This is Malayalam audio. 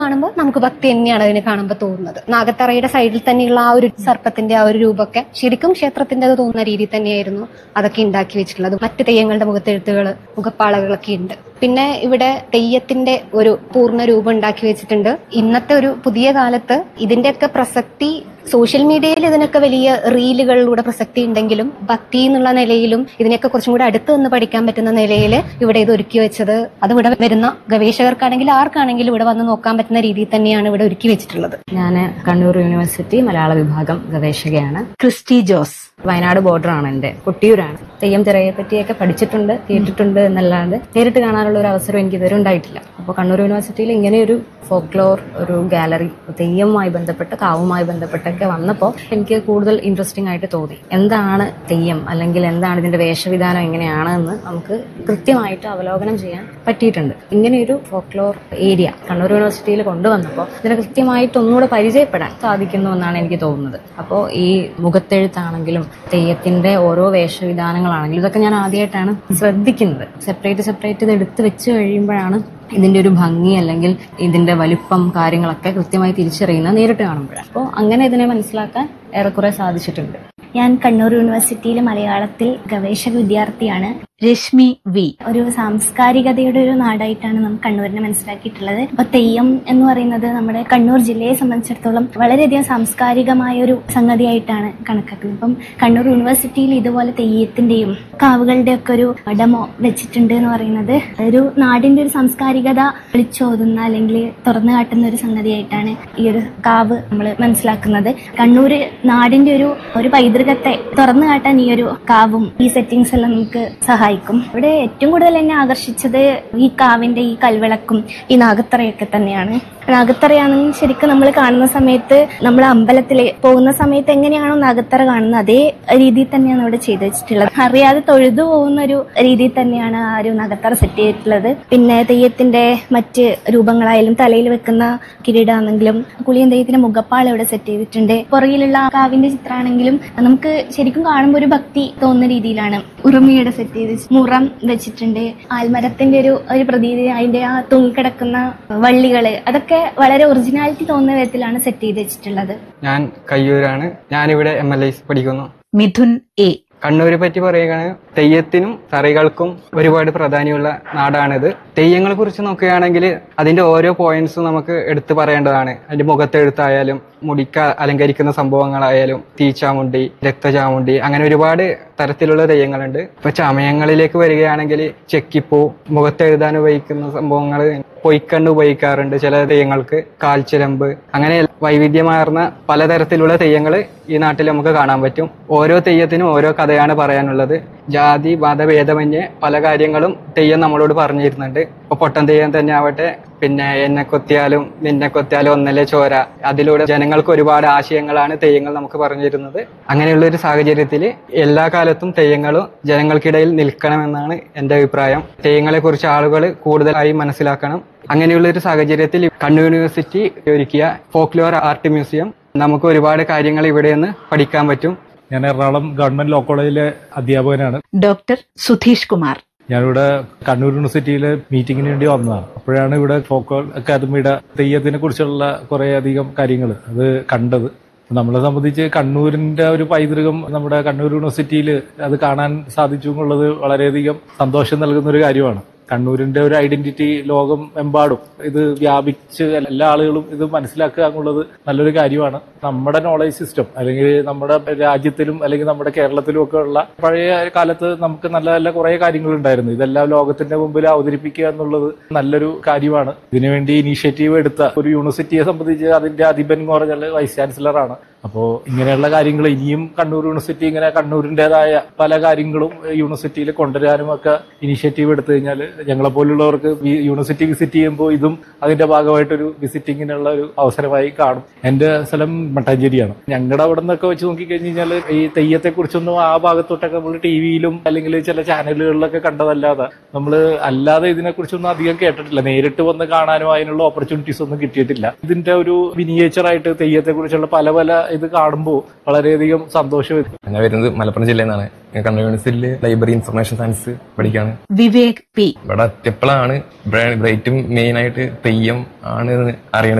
കാണുമ്പോൾ നമുക്ക് ഭക്തി തന്നെയാണ് അതിനെ കാണുമ്പോൾ തോന്നുന്നത് നാഗത്തറയുടെ സൈഡിൽ തന്നെയുള്ള ആ ഒരു സർപ്പത്തിന്റെ ആ ഒരു രൂപമൊക്കെ ശരിക്കും ക്ഷേത്രത്തിന്റെ അത് തോന്നുന്ന രീതിയിൽ തന്നെയായിരുന്നു അതൊക്കെ ഉണ്ടാക്കി വെച്ചിട്ടുള്ളത് മറ്റ് തെയ്യങ്ങളുടെ മുഖത്തെഴുത്തുകൾ മുഖപ്പാളകളൊക്കെ ഉണ്ട് പിന്നെ ഇവിടെ തെയ്യത്തിന്റെ ഒരു പൂർണ്ണ രൂപം ഉണ്ടാക്കി വെച്ചിട്ടുണ്ട് ഇന്നത്തെ ഒരു പുതിയ കാലത്ത് ഇതിന്റെയൊക്കെ പ്രസക്തി സോഷ്യൽ മീഡിയയിൽ ഇതിനൊക്കെ വലിയ റീലുകളിലൂടെ പ്രസക്തി ഉണ്ടെങ്കിലും ഭക്തി എന്നുള്ള നിലയിലും ഇതിനെയൊക്കെ കുറച്ചും കൂടെ അടുത്ത് നിന്ന് പഠിക്കാൻ പറ്റുന്ന നിലയിൽ ഇവിടെ ഇത് ഒരുക്കി വെച്ചത് അത് ഇവിടെ വരുന്ന ഗവേഷകർക്കാണെങ്കിലും ആർക്കാണെങ്കിലും ഇവിടെ വന്ന് നോക്കാൻ പറ്റുന്ന രീതിയിൽ തന്നെയാണ് ഇവിടെ ഒരുക്കി വെച്ചിട്ടുള്ളത് ഞാൻ കണ്ണൂർ യൂണിവേഴ്സിറ്റി മലയാള വിഭാഗം ഗവേഷകയാണ് ക്രിസ്റ്റി ജോസ് വയനാട് ബോർഡറാണ് എൻ്റെ കൊട്ടിയൂരാണ് തെയ്യം തിറയെ പറ്റിയൊക്കെ പഠിച്ചിട്ടുണ്ട് കേട്ടിട്ടുണ്ട് എന്നല്ലാണ്ട് നേരിട്ട് കാണാനുള്ള ഒരു അവസരം എനിക്ക് ഇതുവരെ ഉണ്ടായിട്ടില്ല അപ്പോൾ കണ്ണൂർ യൂണിവേഴ്സിറ്റിയിൽ ഇങ്ങനെ ഒരു ഫോക്ലോർ ഒരു ഗാലറി തെയ്യവുമായി ബന്ധപ്പെട്ട് കാവുമായി ബന്ധപ്പെട്ടൊക്കെ വന്നപ്പോൾ എനിക്ക് കൂടുതൽ ഇൻട്രസ്റ്റിംഗ് ആയിട്ട് തോന്നി എന്താണ് തെയ്യം അല്ലെങ്കിൽ എന്താണ് ഇതിന്റെ വേഷവിധാനം എങ്ങനെയാണ് എന്ന് നമുക്ക് കൃത്യമായിട്ട് അവലോകനം ചെയ്യാൻ പറ്റിയിട്ടുണ്ട് ഇങ്ങനെയൊരു ഫോക്ലോർ ഏരിയ കണ്ണൂർ യൂണിവേഴ്സിറ്റിയിൽ കൊണ്ടുവന്നപ്പോൾ ഇതിനെ കൃത്യമായിട്ട് ഒന്നുകൂടെ പരിചയപ്പെടാൻ സാധിക്കുന്നു എന്നാണ് എനിക്ക് തോന്നുന്നത് അപ്പോൾ ഈ മുഖത്തെഴുത്താണെങ്കിലും തെയ്യത്തിന്റെ ഓരോ വേഷവിധാനങ്ങളാണെങ്കിലും ഇതൊക്കെ ഞാൻ ആദ്യമായിട്ടാണ് ശ്രദ്ധിക്കുന്നത് സെപ്പറേറ്റ് സെപ്പറേറ്റ് ഇത് എടുത്ത് വെച്ച് കഴിയുമ്പോഴാണ് ഇതിന്റെ ഒരു ഭംഗി അല്ലെങ്കിൽ ഇതിന്റെ വലിപ്പം കാര്യങ്ങളൊക്കെ കൃത്യമായി തിരിച്ചറിയുന്നത് നേരിട്ട് കാണുമ്പോഴാണ് അപ്പോൾ അങ്ങനെ ഇതിനെ മനസ്സിലാക്കാൻ ഏറെക്കുറെ സാധിച്ചിട്ടുണ്ട് ഞാൻ കണ്ണൂർ യൂണിവേഴ്സിറ്റിയിൽ മലയാളത്തിൽ ഗവേഷക വിദ്യാർത്ഥിയാണ് രശ്മി വി ഒരു സാംസ്കാരികതയുടെ ഒരു നാടായിട്ടാണ് നമുക്ക് കണ്ണൂരിനെ മനസ്സിലാക്കിയിട്ടുള്ളത് അപ്പൊ തെയ്യം എന്ന് പറയുന്നത് നമ്മുടെ കണ്ണൂർ ജില്ലയെ സംബന്ധിച്ചിടത്തോളം വളരെയധികം സാംസ്കാരികമായ ഒരു സംഗതിയായിട്ടാണ് കണക്കാക്കുന്നത് അപ്പം കണ്ണൂർ യൂണിവേഴ്സിറ്റിയിൽ ഇതുപോലെ തെയ്യത്തിന്റെയും കാവുകളുടെ ഒക്കെ ഒരു ഡെമോ വെച്ചിട്ടുണ്ട് എന്ന് പറയുന്നത് ഒരു നാടിന്റെ ഒരു സാംസ്കാരികത വിളിച്ചോതുന്ന അല്ലെങ്കിൽ തുറന്നു കാട്ടുന്ന ഒരു സംഗതിയായിട്ടാണ് ഈ ഒരു കാവ് നമ്മൾ മനസ്സിലാക്കുന്നത് കണ്ണൂർ നാടിന്റെ ഒരു ഒരു പൈതൃകത്തെ തുറന്നു കാട്ടാൻ ഈ ഒരു കാവും ഈ സെറ്റിങ്സ് എല്ലാം നമുക്ക് സഹായിക്കും ഇവിടെ ഏറ്റവും കൂടുതൽ എന്നെ ആകർഷിച്ചത് ഈ കാവിന്റെ ഈ കൽവിളക്കും ഈ നാഗത്തറയൊക്കെ തന്നെയാണ് നാഗത്തറയാണെങ്കിൽ ശരിക്കും നമ്മൾ കാണുന്ന സമയത്ത് നമ്മൾ അമ്പലത്തിൽ പോകുന്ന സമയത്ത് എങ്ങനെയാണോ നാഗത്തറ കാണുന്നത് അതേ രീതിയിൽ തന്നെയാണ് ഇവിടെ ചെയ്തു വെച്ചിട്ടുള്ളത് അറിയാതെ തൊഴുതു പോകുന്ന ഒരു രീതിയിൽ തന്നെയാണ് ആ ഒരു നഗത്തറ സെറ്റ് ചെയ്തിട്ടുള്ളത് പിന്നെ തെയ്യത്തിന്റെ മറ്റ് രൂപങ്ങളായാലും തലയിൽ വെക്കുന്ന കിരീടാണെങ്കിലും കുളിയൻ തെയ്യത്തിന്റെ മുഖപ്പാള ഇവിടെ സെറ്റ് ചെയ്തിട്ടുണ്ട് പുറകിലുള്ള ആ കാവിന്റെ ചിത്രമാണെങ്കിലും നമുക്ക് ശരിക്കും കാണുമ്പോൾ ഒരു ഭക്തി തോന്നുന്ന രീതിയിലാണ് ഉറുമിയുടെ സെറ്റ് ചെയ്ത് മുറം വെച്ചിട്ടുണ്ട് ആൽമരത്തിന്റെ ഒരു ഒരു പ്രതീതി അതിന്റെ ആ തൂങ്ങിക്കിടക്കുന്ന വള്ളികള് അതൊക്കെ വളരെ ഒറിജിനാലിറ്റി തോന്നുന്ന വിധത്തിലാണ് സെറ്റ് ചെയ്ത് വെച്ചിട്ടുള്ളത് ഞാൻ കയ്യൂരാണ് ഞാനിവിടെ എം എൽ ഐ പഠിക്കുന്നു മിഥുൻ എ കണ്ണൂരെ പറ്റി പറയുകയാണ് തെയ്യത്തിനും തറികൾക്കും ഒരുപാട് പ്രാധാന്യമുള്ള നാടാണിത് തെയ്യങ്ങളെ കുറിച്ച് നോക്കുകയാണെങ്കിൽ അതിന്റെ ഓരോ പോയിന്റ്സും നമുക്ക് എടുത്തു പറയേണ്ടതാണ് അതിന്റെ മുഖത്തെഴുത്തായാലും മുടിക്ക അലങ്കരിക്കുന്ന സംഭവങ്ങളായാലും തീച്ചാമുണ്ടി രക്തചാമുണ്ടി അങ്ങനെ ഒരുപാട് തരത്തിലുള്ള തെയ്യങ്ങളുണ്ട് ഇപ്പൊ ചമയങ്ങളിലേക്ക് വരികയാണെങ്കിൽ ചെക്കിപ്പൂ മുഖത്തെഴുതാൻ ഉപയോഗിക്കുന്ന സംഭവങ്ങൾ പൊയ്ക്കണ്ണ് ഉപയോഗിക്കാറുണ്ട് ചില തെയ്യങ്ങൾക്ക് കാൽച്ചിലമ്പ് അങ്ങനെ വൈവിധ്യമാർന്ന പലതരത്തിലുള്ള തെയ്യങ്ങൾ ഈ നാട്ടിൽ നമുക്ക് കാണാൻ പറ്റും ഓരോ തെയ്യത്തിനും ഓരോ കഥയാണ് പറയാനുള്ളത് ജാതി മതഭേദമന്യേ പല കാര്യങ്ങളും തെയ്യം നമ്മളോട് പറഞ്ഞു തരുന്നുണ്ട് ഇപ്പൊ പൊട്ടൻ തെയ്യം തന്നെ ആവട്ടെ പിന്നെ എന്നെ കൊത്തിയാലും നിന്നെ കൊത്തിയാലും ഒന്നല്ലേ ചോര അതിലൂടെ ജനങ്ങൾക്ക് ഒരുപാട് ആശയങ്ങളാണ് തെയ്യങ്ങൾ നമുക്ക് പറഞ്ഞു തരുന്നത് അങ്ങനെയുള്ള ഒരു സാഹചര്യത്തിൽ എല്ലാ കാലത്തും തെയ്യങ്ങളും ജനങ്ങൾക്കിടയിൽ നിൽക്കണമെന്നാണ് എൻ്റെ അഭിപ്രായം തെയ്യങ്ങളെ കുറിച്ച് ആളുകൾ കൂടുതലായി മനസ്സിലാക്കണം അങ്ങനെയുള്ള ഒരു സാഹചര്യത്തിൽ കണ്ണൂർ യൂണിവേഴ്സിറ്റി ഒരുക്കിയ ഫോക്ലോർ ആർട്ട് മ്യൂസിയം നമുക്ക് ഒരുപാട് കാര്യങ്ങൾ ഇവിടെ നിന്ന് പഠിക്കാൻ പറ്റും ഞാൻ എറണാകുളം ഗവൺമെന്റ് ലോ കോളേജിലെ അധ്യാപകനാണ് ഡോക്ടർ സുധീഷ് കുമാർ ഞാനിവിടെ കണ്ണൂർ യൂണിവേഴ്സിറ്റിയിൽ മീറ്റിങ്ങിന് വേണ്ടി വന്നതാണ് അപ്പോഴാണ് ഇവിടെ ഫോക്കോൾ അക്കാദമിയുടെ തെയ്യത്തിനെ കുറിച്ചുള്ള കുറേ അധികം കാര്യങ്ങൾ അത് കണ്ടത് നമ്മളെ സംബന്ധിച്ച് കണ്ണൂരിന്റെ ഒരു പൈതൃകം നമ്മുടെ കണ്ണൂർ യൂണിവേഴ്സിറ്റിയിൽ അത് കാണാൻ സാധിച്ചു എന്നുള്ളത് വളരെയധികം സന്തോഷം നൽകുന്ന ഒരു കാര്യമാണ് കണ്ണൂരിന്റെ ഒരു ഐഡന്റിറ്റി ലോകം എമ്പാടും ഇത് വ്യാപിച്ച് എല്ലാ ആളുകളും ഇത് മനസ്സിലാക്കുക എന്നുള്ളത് നല്ലൊരു കാര്യമാണ് നമ്മുടെ നോളജ് സിസ്റ്റം അല്ലെങ്കിൽ നമ്മുടെ രാജ്യത്തിലും അല്ലെങ്കിൽ നമ്മുടെ കേരളത്തിലും ഒക്കെ ഉള്ള പഴയ കാലത്ത് നമുക്ക് നല്ല നല്ല കുറെ കാര്യങ്ങൾ ഉണ്ടായിരുന്നു ഇതെല്ലാം ലോകത്തിന്റെ മുമ്പിൽ അവതരിപ്പിക്കുക എന്നുള്ളത് നല്ലൊരു കാര്യമാണ് ഇതിനുവേണ്ടി ഇനീഷ്യേറ്റീവ് എടുത്ത ഒരു യൂണിവേഴ്സിറ്റിയെ സംബന്ധിച്ച് അതിന്റെ അധിപൻ എന്ന് പറഞ്ഞാൽ വൈസ് ചാൻസലറാണ് അപ്പോൾ ഇങ്ങനെയുള്ള കാര്യങ്ങൾ ഇനിയും കണ്ണൂർ യൂണിവേഴ്സിറ്റി ഇങ്ങനെ കണ്ണൂരിൻ്റെതായ പല കാര്യങ്ങളും യൂണിവേഴ്സിറ്റിയിൽ കൊണ്ടുവരാനും ഒക്കെ ഇനിഷ്യേറ്റീവ് എടുത്തു കഴിഞ്ഞാൽ ഞങ്ങളെ പോലുള്ളവർക്ക് ഈ യൂണിവേഴ്സിറ്റി വിസിറ്റ് ചെയ്യുമ്പോൾ ഇതും അതിന്റെ ഭാഗമായിട്ടൊരു വിസിറ്റിങ്ങിനുള്ള ഒരു അവസരമായി കാണും എന്റെ സ്ഥലം മട്ടാഞ്ചേരിയാണ് ഞങ്ങളുടെ അവിടെ നിന്നൊക്കെ വെച്ച് നോക്കിക്കഴിഞ്ഞ് കഴിഞ്ഞാൽ ഈ തെയ്യത്തെ കുറിച്ചൊന്നും ആ ഭാഗത്തോട്ടൊക്കെ നമ്മൾ ടി വിയിലും അല്ലെങ്കിൽ ചില ചാനലുകളിലൊക്കെ കണ്ടതല്ലാതെ നമ്മൾ അല്ലാതെ ഇതിനെക്കുറിച്ചൊന്നും അധികം കേട്ടിട്ടില്ല നേരിട്ട് വന്ന് കാണാനും അതിനുള്ള ഓപ്പർച്യൂണിറ്റീസ് ഒന്നും കിട്ടിയിട്ടില്ല ഇതിന്റെ ഒരു മിനിയേച്ചർ ആയിട്ട് തെയ്യത്തെ കുറിച്ചുള്ള പല പല ഇത് കാണുമ്പോൾ വളരെയധികം സന്തോഷം ഞാൻ വരുന്നത് മലപ്പുറം ജില്ലയിൽ നിന്നാണ് ഞാൻ കണ്ണൂർ യൂണിവേഴ്സിറ്റിയിൽ ലൈബ്രറി ഇൻഫർമേഷൻ സയൻസ് പഠിക്കുകയാണ് വിവേക് പി ഇവിടെ എത്തിയപ്പോഴാണ് ബ്രൈറ്റും മെയിൻ ആയിട്ട് തെയ്യം ആണ് എന്ന് അറിയണത്